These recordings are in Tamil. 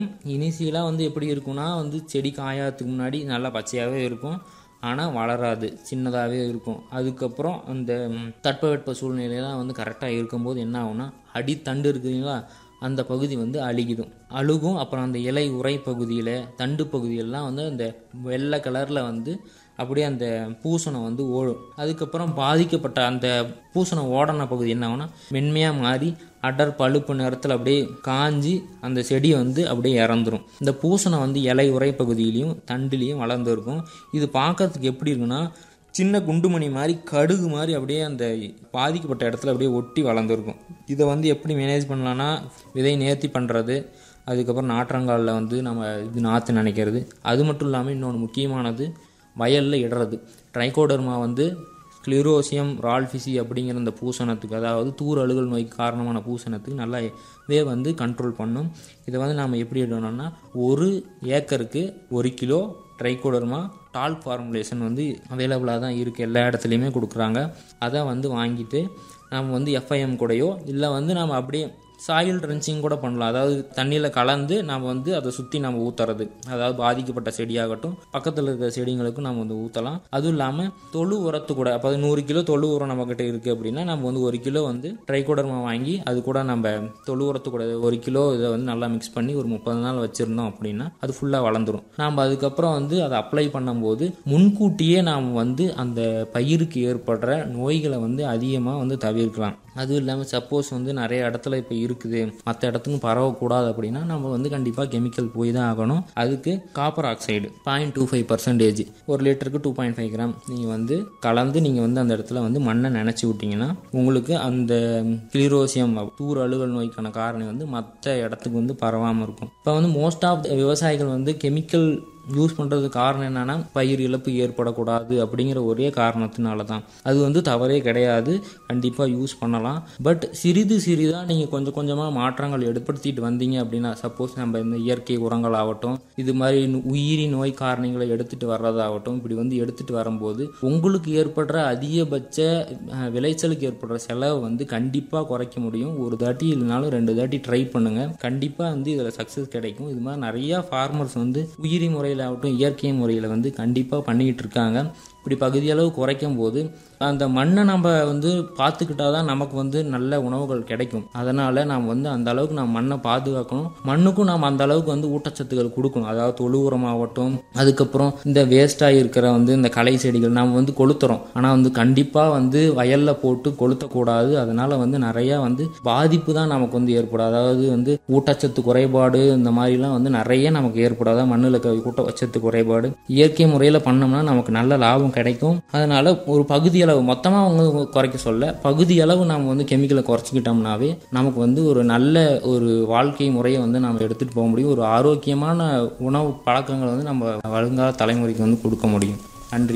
இனிஷியலாக வந்து எப்படி இருக்கும்னா வந்து செடி காயாததுக்கு முன்னாடி நல்லா பச்சையாகவே இருக்கும் ஆனால் வளராது சின்னதாகவே இருக்கும் அதுக்கப்புறம் அந்த ம், தட்பவெட்ப சூழ்நிலையெல்லாம் வந்து கரெக்டாக இருக்கும்போது என்ன ஆகும்னா அடித்தண்டு இருக்குதுங்களா அந்த பகுதி வந்து அழுகிடும் அழுகும் அப்புறம் அந்த இலை உரை பகுதியில் தண்டு பகுதியெல்லாம் வந்து அந்த வெள்ளை கலரில் வந்து அப்படியே அந்த பூசணம் வந்து ஓடும் அதுக்கப்புறம் பாதிக்கப்பட்ட அந்த பூசணம் ஓடன பகுதி என்ன ஆகும்னா மென்மையாக மாறி அடர் பழுப்பு நிறத்தில் அப்படியே காஞ்சி அந்த செடி வந்து அப்படியே இறந்துரும் இந்த பூசணம் வந்து இலை உரை பகுதியிலையும் தண்டுலேயும் வளர்ந்துருக்கும் இது பார்க்கறதுக்கு எப்படி இருக்குன்னா சின்ன குண்டுமணி மாதிரி கடுகு மாதிரி அப்படியே அந்த பாதிக்கப்பட்ட இடத்துல அப்படியே ஒட்டி வளர்ந்துருக்கும் இதை வந்து எப்படி மேனேஜ் பண்ணலான்னா விதை நேர்த்தி பண்ணுறது அதுக்கப்புறம் நாற்றங்காலில் வந்து நம்ம இது நாற்று நினைக்கிறது அது மட்டும் இல்லாமல் இன்னொன்று முக்கியமானது வயலில் இடுறது ட்ரைகோடர்மா வந்து ஸ்க்ளிரோசியம் ரால்ஃபிசி அப்படிங்கிற அந்த பூசணத்துக்கு அதாவது தூர் அழுகல் நோய்க்கு காரணமான பூசணத்துக்கு நல்லா இதே வந்து கண்ட்ரோல் பண்ணும் இதை வந்து நாம் எப்படி இடணும்னா ஒரு ஏக்கருக்கு ஒரு கிலோ ட்ரைகோடர்மா டால் ஃபார்முலேஷன் வந்து அவைலபிளாக தான் இருக்குது எல்லா இடத்துலையுமே கொடுக்குறாங்க அதை வந்து வாங்கிட்டு நம்ம வந்து எஃப்ஐஎம் கூடயோ இல்லை வந்து நம்ம அப்படியே சாயில் ட்ரென்ச்சிங் கூட பண்ணலாம் அதாவது தண்ணியில் கலந்து நம்ம வந்து அதை சுற்றி நம்ம ஊற்றுறது அதாவது பாதிக்கப்பட்ட செடியாகட்டும் பக்கத்தில் இருக்கிற செடிங்களுக்கும் நம்ம வந்து ஊற்றலாம் அதுவும் இல்லாமல் தொழு உரத்து கூட அப்போ நூறு கிலோ தொழு உரம் நம்மக்கிட்ட இருக்குது அப்படின்னா நம்ம வந்து ஒரு கிலோ வந்து ட்ரைகோடர்மா வாங்கி அது கூட நம்ம தொழு உரத்து கூட ஒரு கிலோ இதை வந்து நல்லா மிக்ஸ் பண்ணி ஒரு முப்பது நாள் வச்சுருந்தோம் அப்படின்னா அது ஃபுல்லாக வளர்ந்துரும் நாம் அதுக்கப்புறம் வந்து அதை அப்ளை பண்ணும்போது முன்கூட்டியே நாம் வந்து அந்த பயிருக்கு ஏற்படுற நோய்களை வந்து அதிகமாக வந்து தவிர்க்கலாம் அதுவும் இல்லாமல் சப்போஸ் வந்து நிறைய இடத்துல இப்போ இருக்குது மற்ற இடத்துக்கும் பரவக்கூடாது அப்படின்னா நம்ம வந்து கண்டிப்பாக கெமிக்கல் போய் தான் ஆகணும் அதுக்கு copper oxide point two five percentage ஒரு லிட்டருக்கு டூ பாயிண்ட் ஃபைவ் கிராம் நீங்கள் வந்து கலந்து நீங்கள் வந்து அந்த இடத்துல வந்து மண்ணை நினச்சி விட்டிங்கன்னா உங்களுக்கு அந்த கிளிரோசியம் தூர் அழுகல் நோய்க்கான காரணம் வந்து மற்ற இடத்துக்கு வந்து பரவாமல் இருக்கும் இப்போ வந்து மோஸ்ட் ஆஃப் விவசாயிகள் வந்து கெமிக்கல் யூஸ் பண்ணுறதுக்கு காரணம் என்னன்னா பயிர் இழப்பு ஏற்படக்கூடாது அப்படிங்கிற ஒரே காரணத்தினால தான் அது வந்து தவறே கிடையாது கண்டிப்பாக யூஸ் பண்ணலாம் பட் சிறிது சிறிதாக நீங்கள் கொஞ்சம் கொஞ்சமாக மாற்றங்கள் ஏற்படுத்திட்டு வந்தீங்க அப்படின்னா சப்போஸ் நம்ம இந்த இயற்கை உரங்கள் ஆகட்டும் இது மாதிரி நு- உயிரி நோய் காரணிகளை எடுத்துட்டு வர்றதாகட்டும் இப்படி வந்து எடுத்துட்டு வரும்போது உங்களுக்கு ஏற்படுற அதிகபட்ச அஹ், விளைச்சலுக்கு ஏற்படுற செலவை வந்து கண்டிப்பாக குறைக்க முடியும் ஒரு தாட்டி இல்லைனாலும் ரெண்டு தாட்டி ட்ரை பண்ணுங்க கண்டிப்பாக வந்து இதில் சக்ஸஸ் கிடைக்கும் இது மாதிரி நிறையா ஃபார்மர்ஸ் வந்து உயிரி முறையில் ஆகட்டும் இயற்கை முறையில் வந்து கண்டிப்பாக பண்ணிக்கிட்டு இருக்காங்க இப்படி பகுதியளவு குறைக்கும் போது அந்த மண்ணை நம்ம வந்து பார்த்துக்கிட்டா தான் நமக்கு வந்து நல்ல உணவுகள் கிடைக்கும் அதனால் நாம் வந்து அந்த அளவுக்கு நம்ம மண்ணை பாதுகாக்கணும் மண்ணுக்கும் நாம் அந்த அளவுக்கு வந்து ஊட்டச்சத்துக்கள் கொடுக்கணும் அதாவது தொழு உரமாகட்டும் அதுக்கப்புறம் இந்த வேஸ்ட்டாக இருக்கிற வந்து இந்த களை செடிகள் நாம் வந்து கொளுத்துறோம் ஆனால் வந்து கண்டிப்பாக வந்து வயலில் போட்டு கொளுத்தக்கூடாது அதனால் வந்து நிறையா வந்து பாதிப்பு தான் நமக்கு வந்து ஏற்படும் அதாவது வந்து ஊட்டச்சத்து குறைபாடு இந்த மாதிரிலாம் வந்து நிறைய நமக்கு ஏற்படாத மண்ணில் ஊட்டச்சத்து குறைபாடு இயற்கை முறையில் பண்ணோம்னா நமக்கு நல்ல லாபம் கிடைக்கும் அதனால ஒரு பகுதி அளவு மொத்தமாக அவங்க குறைக்க சொல்ல பகுதி அளவு நாம் வந்து கெமிக்கலை குறைச்சிக்கிட்டோம்னாவே நமக்கு வந்து ஒரு நல்ல ஒரு வாழ்க்கை முறையை வந்து நம்ம எடுத்துகிட்டு போக முடியும் ஒரு ஆரோக்கியமான உணவு பழக்கங்களை வந்து நம்ம வருங்கால தலைமுறைக்கு வந்து கொடுக்க முடியும் நன்றி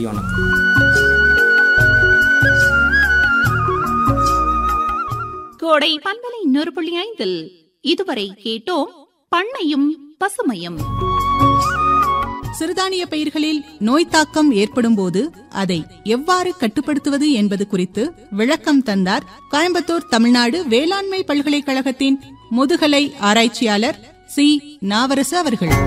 வணக்கம் கோடை பண்பலை இன்னொரு புள்ளி ஐந்தில் இதுவரை கேட்டோம் பண்ணையும் பசுமையும் சிறுதானிய பயிர்களில் நோய் தாக்கம் ஏற்படும் போது அதை எவ்வாறு கட்டுப்படுத்துவது என்பது குறித்து விளக்கம் தந்தார் கோயம்புத்தூர் தமிழ்நாடு வேளாண்மை பல்கலைக்கழகத்தின் முதுகலை ஆராய்ச்சியாளர் சி நாவரசு அவர்கள்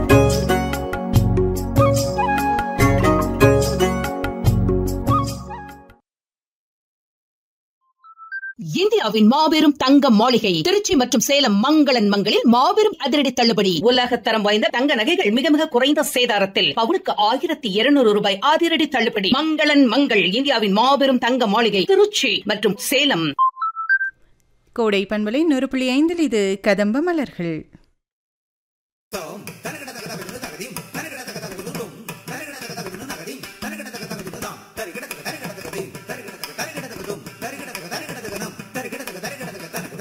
இந்தியாவின் மாபெரும் தங்க மாளிகை திருச்சி மற்றும் சேலம் மங்களன் மங்களில் மாபெரும் அதிரடி தள்ளுபடி உலகத்தரம் வாய்ந்த தங்க நகைகள் மிக மிக குறைந்த சேதாரத்தில் பவுனுக்கு ஆயிரத்தி இருநூறு ரூபாய் அதிரடி தள்ளுபடி மங்களன் மங்கள் இந்தியாவின் மாபெரும் தங்க மாளிகை திருச்சி மற்றும் சேலம் கோடை பண்பலை நூறு புள்ளி ஐந்தில் இது கதம்ப மலர்கள் தாம் தனக